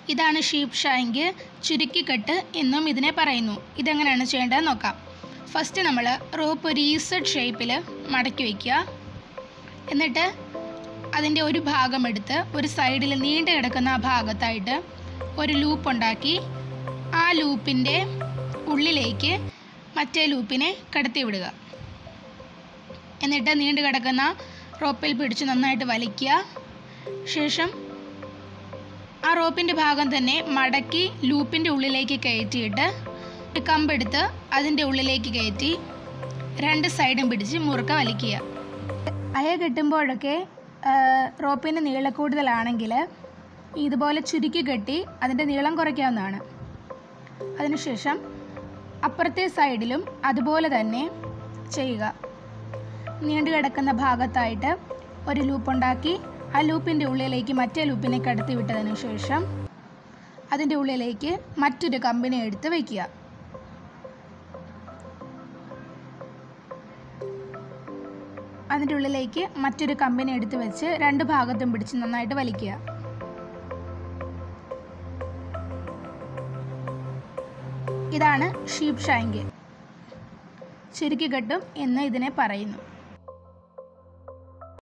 ഇതാണ് sheep shank ചുരുക്കിക്കെട്ട് എന്നും ഇതിനെ പറയുന്നു ഇതെങ്ങനെയാണ് ചെയ്യേണ്ടതെന്ന് നോക്കാം ഫസ്റ്റ് നമ്മൾ റോപ്പ് ഒരു ഈസഡ് ഷേപ്പിൽ മടക്കി വയ്ക്കുക എന്നിട്ട് അതിൻ്റെ ഒരു ഭാഗം എടുത്ത് ഒരു സൈഡിൽ നീണ്ടു കിടക്കുന്ന ആ ഭാഗത്തായിട്ട് ഒരു ലൂപ്പ് ഉണ്ടാക്കി ആ ലൂപ്പിൻ്റെ ഉള്ളിലേക്ക് മറ്റേ ലൂപ്പിനെ കടത്തി വിടുക എന്നിട്ട് നീണ്ടു കിടക്കുന്ന റോപ്പിൽ പിടിച്ച് നന്നായിട്ട് വലിക്കുക ശേഷം ആ റോപ്പിൻ്റെ ഭാഗം തന്നെ മടക്കി ലൂപ്പിൻ്റെ ഉള്ളിലേക്ക് കയറ്റിയിട്ട് ഒരു കമ്പെടുത്ത് അതിൻ്റെ ഉള്ളിലേക്ക് കയറ്റി രണ്ട് സൈഡും പിടിച്ച് മുറുക്ക വലിക്കുക അയ കെട്ടുമ്പോഴൊക്കെ റോപ്പിൻ്റെ നീളക്കൂടുതലാണെങ്കിൽ ഇതുപോലെ ചുരുക്കി കെട്ടി അതിൻ്റെ നീളം കുറയ്ക്കാവുന്നതാണ് അതിനുശേഷം അപ്പുറത്തെ സൈഡിലും അതുപോലെ തന്നെ ചെയ്യുക നീണ്ടു കിടക്കുന്ന ഭാഗത്തായിട്ട് ഒരു ലൂപ്പ് ഉണ്ടാക്കി ആ ലൂപ്പിൻ്റെ ഉള്ളിലേക്ക് മറ്റേ ലൂപ്പിനെ കടത്തി വിട്ടതിന് ശേഷം അതിൻ്റെ ഉള്ളിലേക്ക് മറ്റൊരു കമ്പിനെ എടുത്ത് വയ്ക്കുക അതിൻ്റെ ഉള്ളിലേക്ക് മറ്റൊരു കമ്പിനെ എടുത്ത് വെച്ച് രണ്ട് ഭാഗത്തും പിടിച്ച് നന്നായിട്ട് വലിക്കുക ഇതാണ് ഷീപ്പ് ഷാങ്ക് ചുരുക്കിക്കെട്ടും എന്ന് ഇതിനെ പറയുന്നു